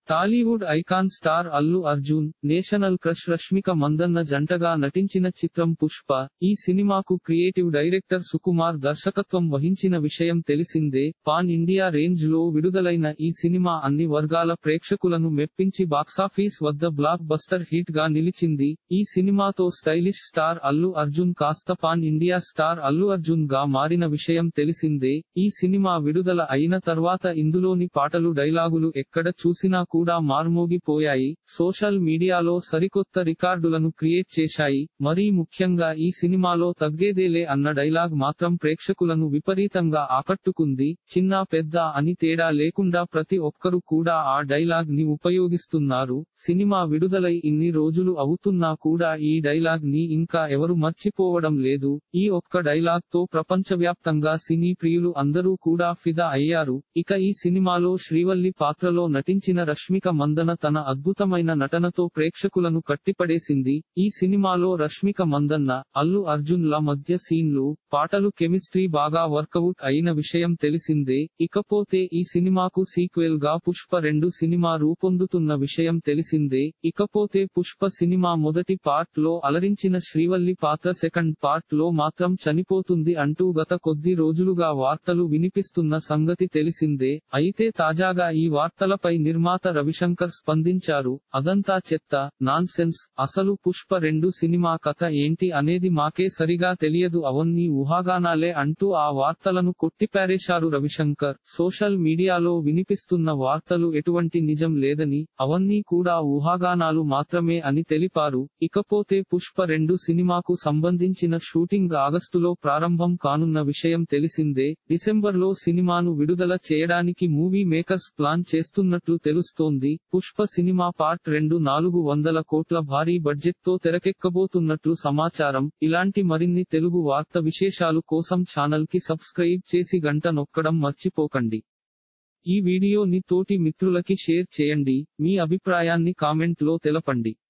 Tollywood icon star Allu Arjun national crush Rashmika Mandanna జంటగా నటించిన చిత్రం పుష్ప ఈ సినిమాకు క్రియేటివ్ డైరెక్టర్ సుకుమార్ దర్శకత్వం వహించిన విషయం తెలిసిందే పాన్ ఇండియా రేంజ్ లో విడుదలైన ఈ సినిమా అన్ని వర్గాల ప్రేక్షకులను మెప్పించి బాక్సాఫీస్ వద్ద బ్లాక్ బస్టర్ హిట్ గా నిలిచింది ఈ సినిమాతో స్టైలిష్ స్టార్ అల్లు అర్జున్ కాస్త pan India star Allu Arjun గా మారిన విషయం తెలిసిందే ఈ సినిమా విడుదల అయిన తర్వాత ఇందులోని పాటలు డైలాగులు ఎక్కడ చూసినా కూడా మార్మోగిపోయాయి సోషల్ మీడియాలో సరికొత్త రికార్డులను క్రియేట్ చేశాయి మరీ ముఖ్యంగా ఈ సినిమాలో తగ్గేదేలే అన్న డైలాగ్ మాత్రం ప్రేక్షకులను విపరీతంగా ఆకట్టుకుంది చిన్న పెద్ద అని తేడా లేకుండా ప్రతి ఒక్కరు కూడా ఆ డైలాగ్ ని ఉపయోగిస్తున్నారు సినిమా విడుదలై ఇన్ని రోజులు అవుతున్నా కూడా ఈ డైలాగ్ ని ఇంకా ఎవరు మర్చిపోవడం లేదు ఈ ఒక్క డైలాగ్ తో ప్రపంచవ్యాప్తంగా సినీ ప్రియులు అందరూ కూడా ఫిదా అయ్యారు ఇక ఈ సినిమాలో శ్రీవల్లి పాత్రలో నటించిన రష్మిక మందన తన అద్భుతమైన నటనతో ప్రేక్షకులను కట్టిపడేసింది ఈ సినిమాలో రష్మిక మందన్న అల్లు అర్జున్ ల మధ్య సీన్లు పాటలు కెమిస్ట్రీ బాగా వర్కౌట్ అయిన విషయం తెలిసిందే ఇకపోతే ఈ సినిమాకు సీక్వెల్ గా పుష్ప రెండు సినిమా రూపొందుతున్న విషయం తెలిసిందే ఇకపోతే పుష్ప సినిమా మొదటి పార్ట్ లో అలరించిన శ్రీవల్లి పాత్ర సెకండ్ పార్ట్ లో మాత్రం చనిపోతుంది అంటూ గత కొద్ది రోజులుగా వార్తలు వినిపిస్తున్న సంగతి తెలిసిందే అయితే తాజాగా ఈ వార్తలపై నిర్మాత రవిశంకర్ స్పందించారు అదంతా చెత్త నాన్ సెన్స్ అసలు పుష్ప రెండు సినిమా కథ ఏంటి అనేది మాకే సరిగా తెలియదు అవన్నీ ఊహాగానాలే అంటూ ఆ వార్తలను కొట్టిపారేశారు రవిశంకర్ సోషల్ మీడియాలో వినిపిస్తున్న వార్తలు ఎటువంటి నిజం లేదని అవన్నీ కూడా ఊహాగానాలు మాత్రమే అని తెలిపారు ఇకపోతే పుష్ప రెండు సినిమాకు సంబంధించిన షూటింగ్ ఆగస్టులో ప్రారంభం కానున్న విషయం తెలిసిందే డిసెంబర్ లో సినిమాను విడుదల చేయడానికి మూవీ మేకర్స్ ప్లాన్ చేస్తున్నట్లు తెలుస్తోంది పుష్ప సినిమా పార్ట్ రెండు నాలుగు వందల కోట్ల భారీ బడ్జెట్ తో తెరకెక్కబోతున్నట్లు సమాచారం ఇలాంటి మరిన్ని తెలుగు వార్త విశేషాలు కోసం ఛానల్ కి సబ్స్క్రైబ్ చేసి గంట నొక్కడం మర్చిపోకండి ఈ వీడియోని తోటి మిత్రులకి షేర్ చేయండి మీ అభిప్రాయాన్ని కామెంట్ లో తెలపండి